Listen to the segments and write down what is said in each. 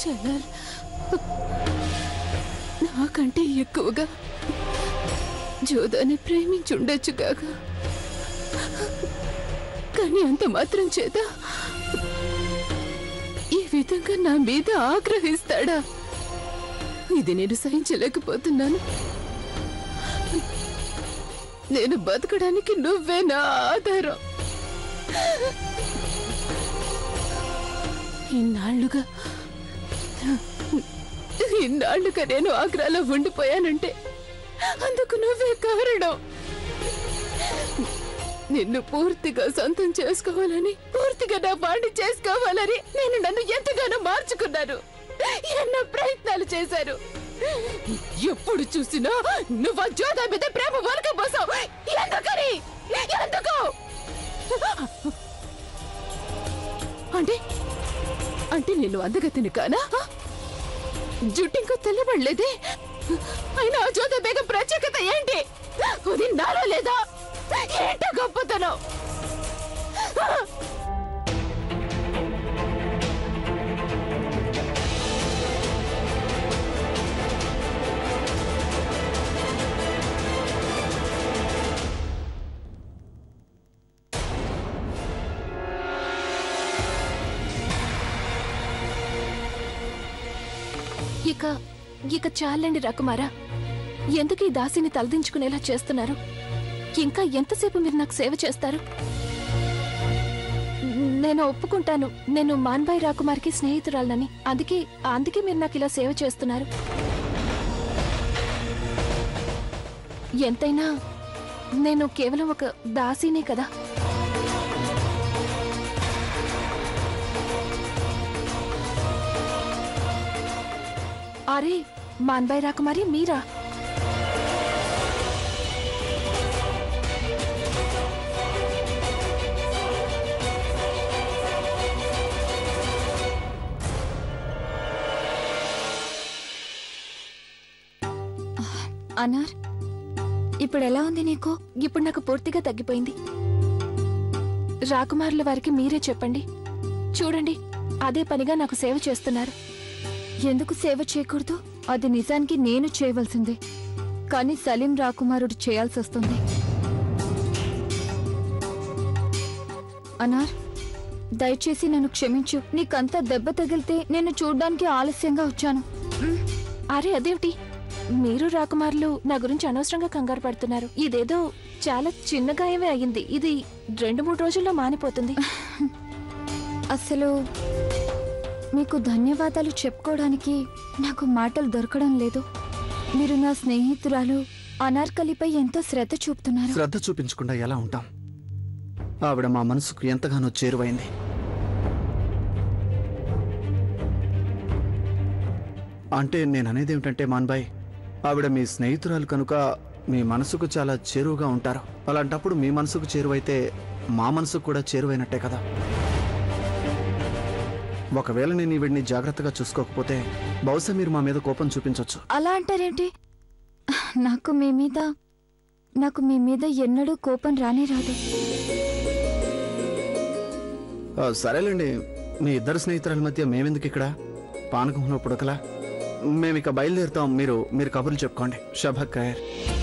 చలర్ నాకంటే ఎక్కువగా జోదాని ప్రేమించుండొచ్చు కాగా కానీ అంత మాత్రం చేత ఈ విధంగా నా మీద ఆగ్రహిస్తాడా ఇది నేను సహించలేకపోతున్నాను నేను బతకడానికి నువ్వే నా ఆధారం ఇన్నాళ్లుగా ఇన్నాళ్లుగా నేను ఆగ్రాలో ఉండిపోయానంటే అందుకు నువ్వే కారణం నిన్ను పూర్తిగా సొంతం చేసుకోవాలని పూర్తిగా నా వాణ్ణి చేసుకోవాలని నేను నన్ను ఎంతగానో మార్చుకున్నాను ఎన్నో ప్రయత్నాలు చేశారు ఎప్పుడు చూసినా నువ్వు ఆ జోదా మీద ప్రేమ ఒలకపోసావు ఎందుకని ఎందుకు అంటే అంటే నేను అందగతిని కానా జుట్టు ఇంకా తెల్లబడలేదే అయినా ఆ జోద బేగం ప్రత్యేకత ఏంటి అది నాలో లేదా ఏంటో గొప్పతనం ఇక ఇక చాలండి రకుమారా ఎందుకు ఈ దాసిని తలదించుకునేలా చేస్తున్నారు ఇంకా ఎంతసేపు మీరు నాకు సేవ చేస్తారు నేను ఒప్పుకుంటాను నేను మాన్బాయ్ రాకుమార్కి స్నేహితురాలనని అందుకే అందుకే మీరు నాకు ఇలా సేవ చేస్తున్నారు ఎంతైనా నేను కేవలం ఒక దాసినే కదా అరే మాన్బాయ్ రాకుమారి మీరా అనార్ ఇప్పుడు ఎలా ఉంది నీకు ఇప్పుడు నాకు పూర్తిగా తగ్గిపోయింది రాకుమారుల వారికి మీరే చెప్పండి చూడండి అదే పనిగా నాకు సేవ చేస్తున్నారు ఎందుకు సేవ చేయకూడదు అది నిజానికి నేను చేయవలసిందే కానీ సలీం రాకుమారుడు చేయాల్సి వస్తుంది అనార్ దయచేసి నన్ను క్షమించు నీకంతా దెబ్బ తగిలితే నేను చూడ్డానికి ఆలస్యంగా వచ్చాను అరే అదేమిటి మీరు రాకుమారులు నా గురించి అనవసరంగా కంగారు పడుతున్నారు ఇదేదో చాలా చిన్న గాయమే అయ్యింది ఇది రెండు మూడు రోజుల్లో మానిపోతుంది అసలు మీకు ధన్యవాదాలు చెప్పుకోవడానికి నాకు మాటలు దొరకడం లేదు మీరు నా స్నేహితురాలు అనార్కలిపై ఎంతో శ్రద్ధ చూపుతున్నారు శ్రద్ధ చూపించకుండా ఎలా ఉంటాం ఆవిడ మా మనసుకు ఎంతగానో చేరువైంది అంటే నేను అనేది ఏమిటంటే మాన్బాయ్ ఆవిడ మీ స్నేహితురాలు కనుక మీ మనసుకు చాలా చేరువుగా ఉంటారు అలాంటప్పుడు మీ మనసుకు చేరువైతే మా మనసుకు కూడా చేరువైనట్టే కదా ఒకవేళ నేను ఈవిడ్ని జాగ్రత్తగా చూసుకోకపోతే బహుశా మీరు మా మీద కోపం చూపించవచ్చు అలా అంటారేంటి నాకు మీ మీద నాకు మీ మీద ఎన్నడూ కోపం రానే రాదు ఆ, సరేలేండి మీ ఇద్దరు స్నేహితురాల మధ్య మేమెందుకు ఇక్కడ పానకంలో పుడకలా మేము ఇక బయలుదేరుతాం మీరు మీరు కబుర్లు చెప్పుకోండి షభక్ ఖైర్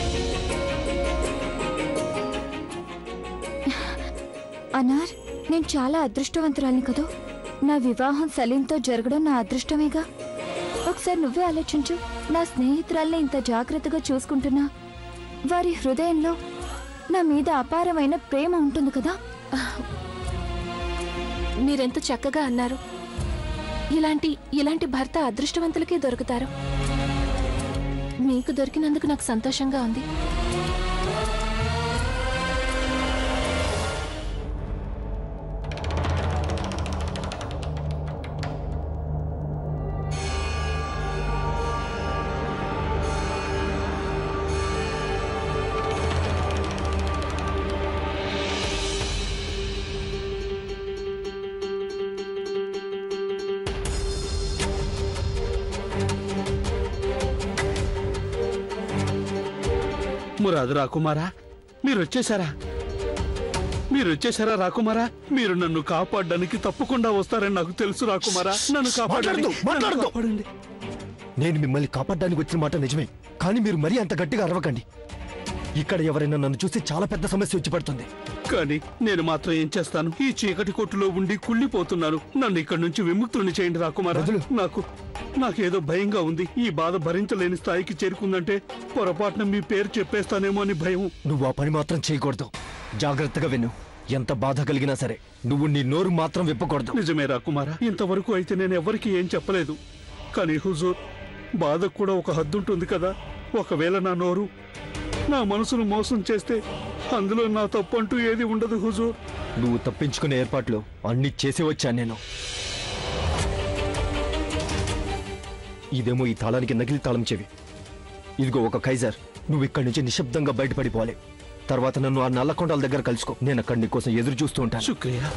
అనార్ నేను చాలా అదృష్టవంతురాలిని కదూ నా వివాహం సలీంతో జరగడం నా అదృష్టమేగా ఒకసారి నువ్వే ఆలోచించు నా స్నేహితురాల్ని ఇంత జాగ్రత్తగా చూసుకుంటున్నా వారి హృదయంలో నా మీద అపారమైన ప్రేమ ఉంటుంది కదా మీరెంత చక్కగా అన్నారు ఇలాంటి ఇలాంటి భర్త అదృష్టవంతులకే దొరుకుతారు మీకు దొరికినందుకు నాకు సంతోషంగా ఉంది మురాదు రాకుమారా మీరు వచ్చేసారా మీరు వచ్చేసారా రాకుమారా మీరు నన్ను కాపాడడానికి తప్పకుండా వస్తారని నాకు తెలుసు రాకుమారా నన్ను కాపాడండి మాట్లాడొద్దు, నన్ను మాట్లాడొద్దు. కాపాడండి నేను మిమ్మల్ని కాపాడడానికి వచ్చిన మాట నిజమే కానీ మీరు మరీ అంత గట్టిగా అరవకండి ఇక్కడ ఎవరైనా నన్ను చూసి చాలా పెద్ద సమస్య వచ్చి పడుతుంది కానీ నేను మాత్రం ఏం చేస్తాను ఈ చీకటి కొట్టులో ఉండి కుళ్ళిపోతున్నాను నన్ను ఇక్కడ నుంచి విముక్తుని చేయండి రాకుమారా వదులు. నాకు నాకేదో భయంగా ఉంది ఈ బాధ భరించలేని స్థాయికి చేరుకుందంటే పొరపాటున మీ పేరు చెప్పేస్తానేమో అని భయం నువ్వు ఆ పని మాత్రం చేయకూడదు జాగ్రత్తగా విను ఎంత బాధ కలిగినా సరే నువ్వు నీ నోరు మాత్రం విప్పకూడదు నిజమే రాకుమారా ఇంతవరకు అయితే నేను ఎవరికి ఏం చెప్పలేదు కానీ హుజూర్ బాధకు కూడా ఒక హద్దుంటుంది కదా ఒకవేళ నా నోరు నా మనసును మోసం చేస్తే అందులో నా తప్పు అంటూ ఏది ఉండదు హుజూర్ నువ్వు తప్పించుకునే ఏర్పాట్లు అన్ని చేసి వచ్చాను నేను ఇదేమో ఈ తాళానికి నకిలీ తాళం చెవి ఇదిగో ఒక కైజర్ నువ్వు ఇక్కడి నుంచి నిశ్శబ్దంగా బయటపడిపోవాలి తర్వాత నన్ను ఆ నల్లకొండల దగ్గర కలుసుకో నేను అక్కడి నీ కోసం ఎదురు చూస్తూ ఉంటాను శుక్రియా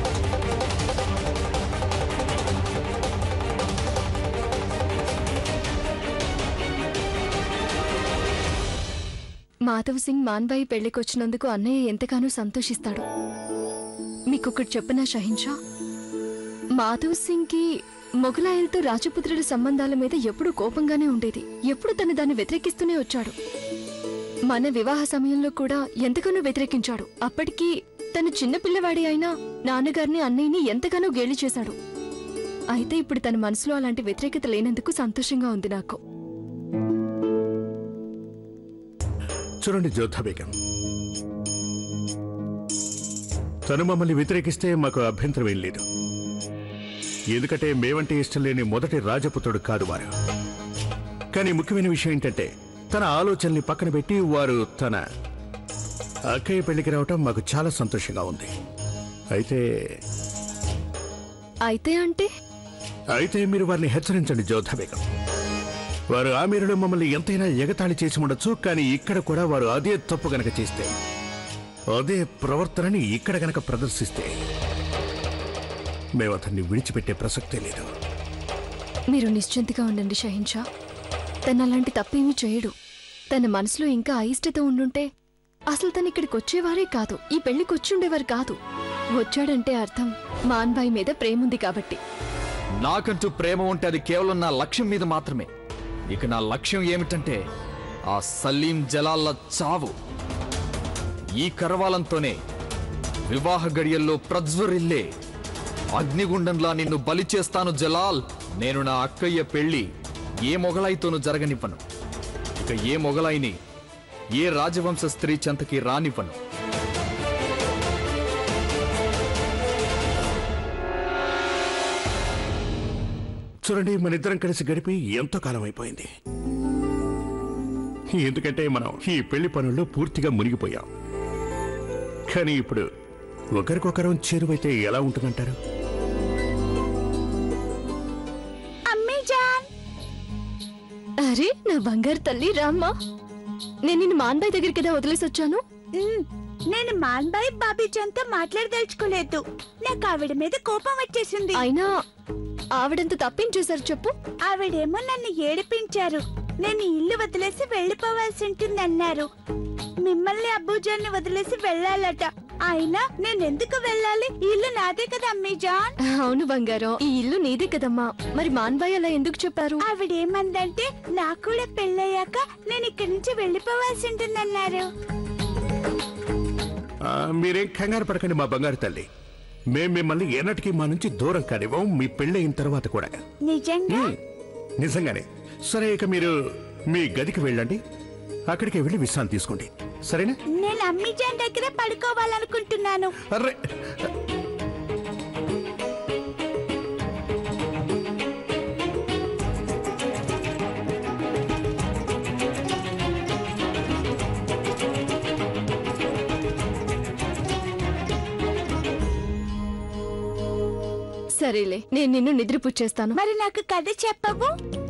మాధవ్ సింగ్ మాన్బాయి పెళ్లికొచ్చినందుకు అన్నయ్య ఎంతగానో సంతోషిస్తాడు మీకొకటి చెప్పనా షహిన్షా మాధవ్ సింగ్కి మొఘలాయలతో రాజపుత్రుల సంబంధాల మీద ఎప్పుడూ కోపంగానే ఉండేది ఎప్పుడు తను దాన్ని వ్యతిరేకిస్తూనే వచ్చాడు మన వివాహ సమయంలో కూడా ఎంతగానో వ్యతిరేకించాడు అప్పటికి తను చిన్న పిల్లవాడి అయినా నాన్నగారిని అన్నయ్యని ఎంతగానో గేలి చేశాడు అయితే ఇప్పుడు తన మనసులో అలాంటి వ్యతిరేకత లేనందుకు సంతోషంగా ఉంది నాకు చూడండి జోధా బేగం తను మమ్మల్ని వ్యతిరేకిస్తే మాకు అభ్యంతరం ఏం లేదు ఎందుకంటే మేవంటే ఇష్టం లేని మొదటి రాజపుత్రుడు కాదు వారు కానీ ముఖ్యమైన విషయం ఏంటంటే తన ఆలోచనల్ని పక్కన పెట్టి వారు తన అక్కయ్య పెళ్లికి రావటం మాకు చాలా సంతోషంగా ఉంది అయితే అయితే అంటే అయితే మీరు వారిని హెచ్చరించండి జోధా బేగం వారు ఆ మీరులో మమ్మల్ని ఎంతైనా ఎగతాళి చేసి ఉండొచ్చు కానీ ఇక్కడ కూడా వారు అదే తప్పు గనక చేస్తే అదే ప్రవర్తనని ఇక్కడ గనక ప్రదర్శిస్తే మేము అతన్ని విడిచిపెట్టే ప్రసక్తే లేదు మీరు నిశ్చింతగా ఉండండి షహిన్షా తను అలాంటి తప్పేమీ చేయడు తన మనసులో ఇంకా అయిష్టత ఉండుంటే అసలు తను ఇక్కడికి వచ్చేవారే కాదు ఈ పెళ్లికి వచ్చుండేవారు కాదు వచ్చాడంటే అర్థం మాన్బాయి మీద ప్రేముంది కాబట్టి నాకంటూ ప్రేమ ఉంటే అది కేవలం నా లక్ష్యం మీద మాత్రమే ఇక నా లక్ష్యం ఏమిటంటే ఆ సలీం జలాల్ల చావు ఈ కరవాలంతోనే వివాహ గడియల్లో ప్రజ్వరిల్లే అగ్నిగుండంలా నిన్ను బలి చేస్తాను జలాల్ నేను నా అక్కయ్య పెళ్లి ఏ మొగలాయితోనూ జరగనివ్వను ఇక ఏ మొగలాయిని ఏ రాజవంశ స్త్రీ చెంతకి రానివ్వను చూడండి మన ఇద్దరం కలిసి గడిపి ఎంతో కాలం అయిపోయింది ఎందుకంటే మనం ఈ పెళ్లి పనుల్లో పూర్తిగా మునిగిపోయాం కానీ ఇప్పుడు ఒకరికొకరం చేరువైతే ఎలా ఉంటుందంటారు అరే నా బంగారు తల్లి రామ్మా నేను నిన్ను మాన్బాయి దగ్గరికి కదా వదిలేసి వచ్చాను మ్మ్. నేను మాన్బాయ్ బాబీజాన్తో మాట్లాడదలుచుకోలేదు నాకు ఆవిడ మీద కోపం వచ్చేసింది అయినా ఆవిడంత తప్పేం చేశారు చెప్పు ఆవిడేమో నన్ను ఏడిపించారు నేను ఇల్లు వదిలేసి వెళ్ళిపోవాల్సి ఉంటుందన్నారు మిమ్మల్ని అబ్బూజాన్ని వదిలేసి వెళ్ళాలట అయినా నేను ఎందుకు వెళ్ళాలి ఈ ఇల్లు నాదే కదా అమ్మీజాన్ అవును బంగారం ఈ ఇల్లు నీదే కదమ్మా మరి మాన్బాయి అలా ఎందుకు చెప్పారు ఆవిడేమందంటే నాకు కూడా పెళ్ళయ్యాక నేను ఇక్కడి నుంచి వెళ్ళిపోవాల్సి ఉంటుందన్నారు ఆ, మీరేం కంగారు పడకండి మా బంగారు తల్లి మేం మిమ్మల్ని ఎన్నటికీ మా నుంచి దూరం కానివ్వం మీ పెళ్ళయిన తర్వాత కూడా నిజంగా ఉమ్, నిజంగానే సరే ఇక మీరు మీ గదికి వెళ్ళండి అక్కడికి వెళ్ళి విశ్రాంతి తీసుకోండి సరేనా నేను అమ్మీజాన్ దగ్గర పడుకోవాలనుకుంటున్నాను అర్రే సరేలే నేను నిన్ను నిద్రపుచ్చేస్తాను మరి నాకు కథ చెప్పవు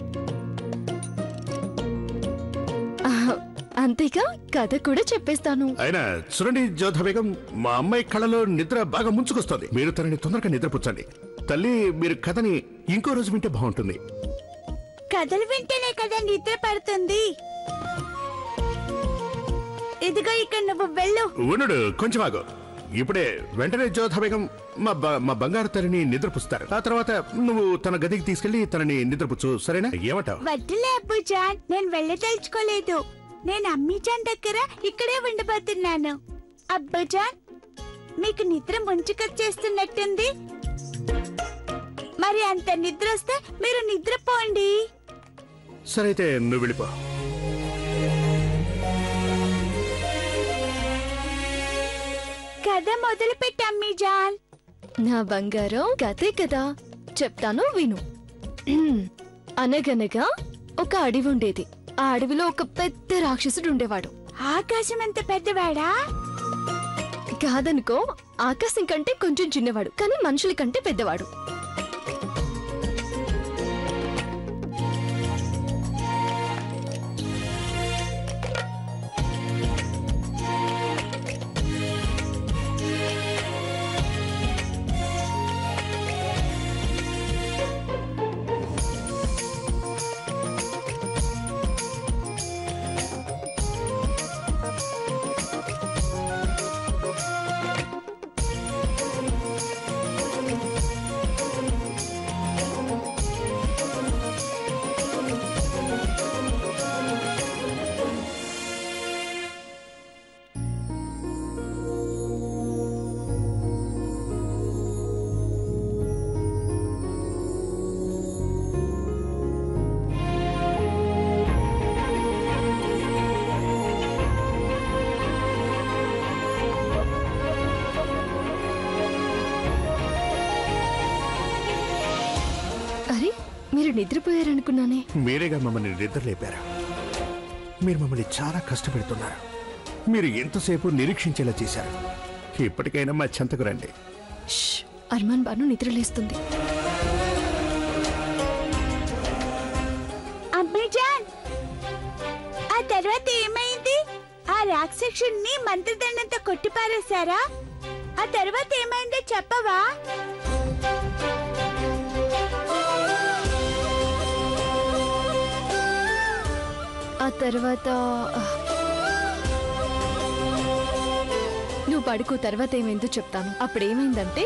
ఆహా, అంతేగా కథ కూడా చెప్పేస్తాను అయినా చూడండి జోధ బేగం మా అమ్మాయి కళ్ళలో నిద్ర బాగా ముంచుకొస్తుంది మీరు తనని తొందరగా నిద్రపుచ్చండి తల్లి మీరు కథని ఇంకో రోజు వింటే బాగుంటుంది కథలు వింటేనే కదా నిద్ర పడుతుంది ఇదిగో ఇక్కడ నువ్వు వెళ్ళు ఉండు కొంచెం ఆగు ఇప్పుడే వెంటనే జోధ బేగం మా బ- మా బంగారు తల్లిని నిద్రపుస్తారు ఆ తర్వాత నువ్వు తన గదికి తీసుకెళ్లి తనని నిద్రపుచ్చు సరేనా ఏమంటావు వద్దులే అబ్బుజాన్ నేను వెళ్ళదలుచుకోలేదు నేను అమ్మీజాన్ దగ్గర ఇక్కడే ఉండబోతున్నాను అబ్బుజాన్ మీకు నిద్ర ముంచుకొచ్చేస్తున్నట్టుంది మరి అంత నిద్ర వస్తే మీరు నిద్రపోండి సరే అయితే నువ్వు వెళ్ళిపో కథ మొదలు పెట్టి అమ్మీజాన్ నా బంగారం కథే కదా చెప్తాను విను అనగనగా ఒక అడవి ఉండేది ఆ అడవిలో ఒక పెద్ద రాక్షసుడు ఉండేవాడు ఆకాశం ఎంత పెద్దవాడా కాదనుకో ఆకాశం కంటే కొంచెం చిన్నవాడు కానీ మనుషుల కంటే పెద్దవాడు అరే మీరు నిద్రపోయారనుకున్నానే మీరేగా మమ్మల్ని నిద్రలేపారు మీరు మమ్మల్ని చాలా కష్టపెడుతున్నారు మీరు ఎంతసేపు నిరీక్షించేలా చేశారు ఇప్పటికైనా మా చెంతకు రండి ష్, అర్మాన్ బాను నిద్రలేస్తుంది అమ్మీజాన్ ఆ తర్వాత ఏమైంది ఆ రాక్షసుణ్ణి మంత్రదండంతో కొట్టిపారేశారా ఆ తర్వాత ఏమైందో చెప్పవా ఆ తర్వాత ఆ, నువ్వు పడుకో తర్వాత ఏమైందో చెప్తాను అప్పుడు ఏమైందంటే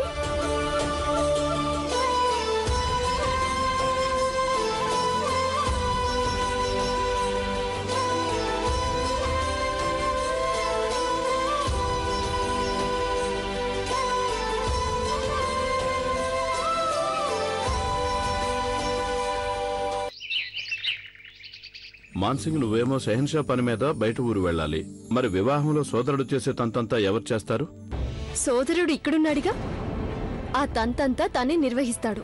మాన్సింగ్ నువ్వేమో షెహన్షా పని మీద బయట ఊరు వెళ్ళాలి మరి వివాహంలో సోదరుడు చేసే తంతంతా ఎవరు చేస్తారు సోదరుడు ఇక్కడున్నాడుగా ఆ తంతంతా తనే నిర్వహిస్తాడు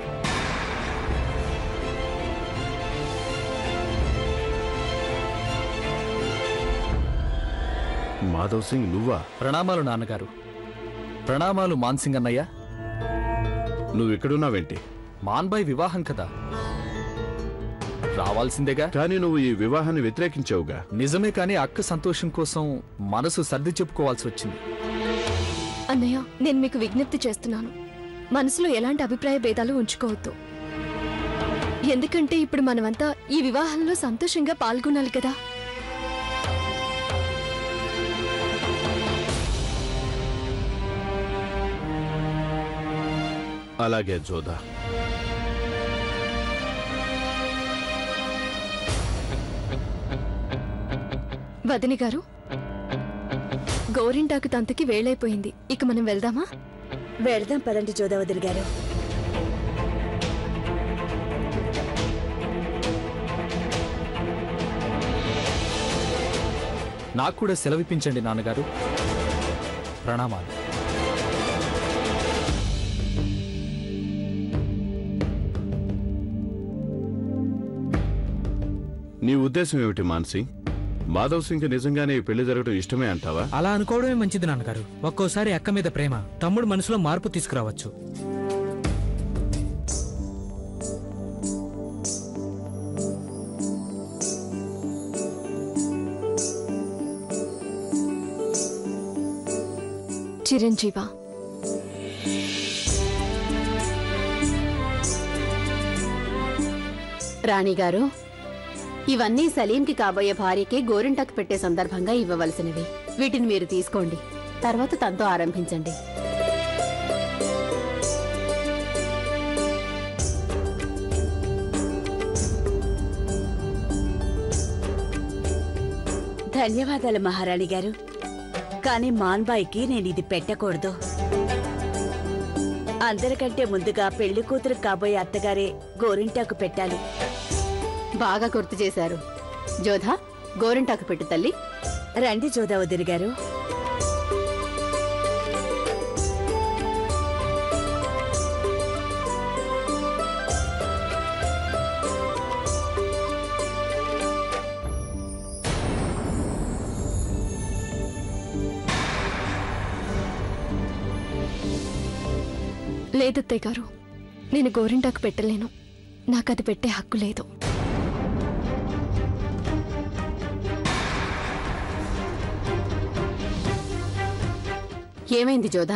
మాధవ్ సింగ్ నువ్వా ప్రణామాలు నాన్నగారు ప్రణామాలు మాన్సింగ్ అన్నయ్య నువ్వు ఇక్కడున్నావేంటి మాన్బాయ్ వివాహం కదా రావాల్సిందేగా కానీ నువ్వు ఈ వివాహాన్ని వ్యతిరేకించావుగా నిజమే కానీ అక్క సంతోషం కోసం మనసు సర్ది చెప్పుకోవాల్సి వచ్చింది అన్నయ్య నేను మీకు విజ్ఞప్తి చేస్తున్నాను మనసులో ఎలాంటి అభిప్రాయ భేదాలు ఉంచుకోవద్దు ఎందుకంటే ఇప్పుడు మనమంతా ఈ వివాహంలో సంతోషంగా పాల్గొనాలి కదా అలాగే జోదా వదిని గారు గోరింటాకు తంతకి వేళైపోయింది ఇక మనం వెళ్దామా వెళ్దాం పదండి జోదావదులు గారు నాకు కూడా సెలవిప్పించండి నాన్నగారు ప్రణామాలు నీ ఉద్దేశం ఏమిటి మాన్సింగ్ మాధవ్ సింగ్ నిజంగానే ఈ పెళ్లి జరగడం ఇష్టమే అంటావా అలా అనుకోవడమే మంచిది నాన్నగారు ఒక్కోసారి అక్క మీద ప్రేమ తమ్ముడు మనసులో మార్పు తీసుకురావచ్చు చిరంజీవా రాణిగారు ఇవన్నీ సలీంకి కాబోయే భార్యకి గోరింటాకు పెట్టే సందర్భంగా ఇవ్వవలసినవి వీటిని మీరు తీసుకోండి తర్వాత తనతో ఆరంభించండి ధన్యవాదాలు మహారాణి గారు కానీ మాన్బాయికి నేను ఇది పెట్టకూడదు అందరికంటే ముందుగా పెళ్లి కూతురు కాబోయే అత్తగారే గోరింటాకు పెట్టాలి బాగా గుర్తు చేశారు జోధా గోరింటాకు పెట్టు తల్లి రండి జోదావదిరి గారు లేదత్తయ్య గారు నేను గోరింటాకు పెట్టలేను నాకు అది పెట్టే హక్కు లేదు ఏమైంది జోధా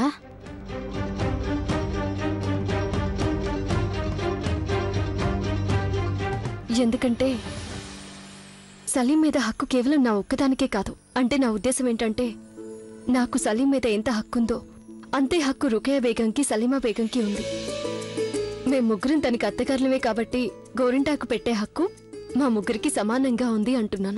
ఎందుకంటే సలీం మీద హక్కు కేవలం నా ఒక్కదానికే కాదు అంటే నా ఉద్దేశం ఏంటంటే నాకు సలీం మీద ఎంత హక్కుందో అంతే హక్కు రుకయ బేగంకి సలీమా బేగంకి ఉంది మేం ముగ్గురం తనకి అత్తగారులమే కాబట్టి గోరింటాకు పెట్టే హక్కు మా ముగ్గురికి సమానంగా ఉంది అంటున్నాను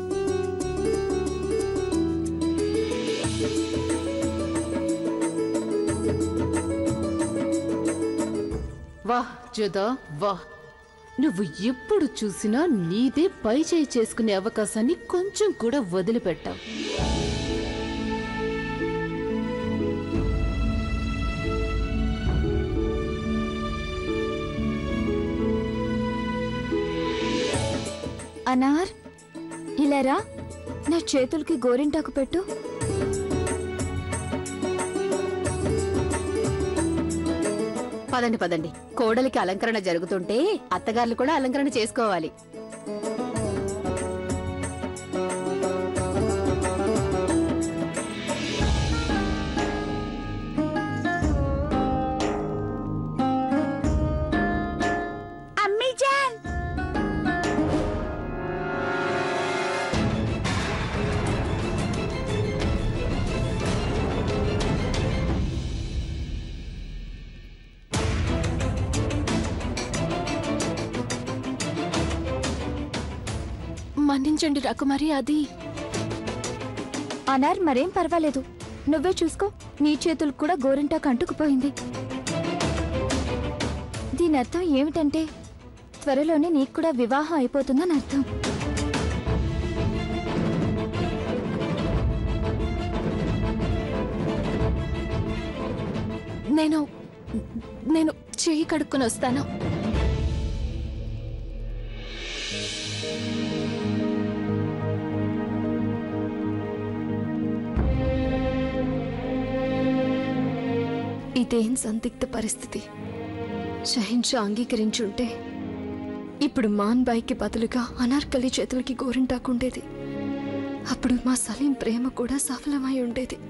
వాహ్ జుదా వాహ్ నువ్వు ఎప్పుడు చూసినా నీదే పై చేయి చేసుకునే అవకాశాన్ని కొంచెం కూడా వదిలిపెట్టావు అనార్ ఇలా రా నా చేతులకి గోరింటాకు పెట్టు పదండి పదండి కోడలికి అలంకరణ జరుగుతుంటే అత్తగారులు కూడా అలంకరణ చేసుకోవాలి అమ్మీ జాన్ మన్నించండి రకుమారి అది అనార్ మరేం పర్వాలేదు నువ్వే చూసుకో నీ చేతులకు కూడా గోరింటాకు అంటుకుపోయింది దీని అర్థం ఏమిటంటే త్వరలోనే నీకు కూడా వివాహం అయిపోతుందని అర్థం నేను నేను చెయ్యి కడుక్కొని వస్తాను ఇదేం సందిగ్ధ పరిస్థితి షహిన్షా అంగీకరించుంటే ఇప్పుడు మాన్ బాయ్కి బదులుగా అనార్కలి చేతులకి గోరింటాకుండేది అప్పుడు మా సలీం ప్రేమ కూడా సఫలమై ఉండేది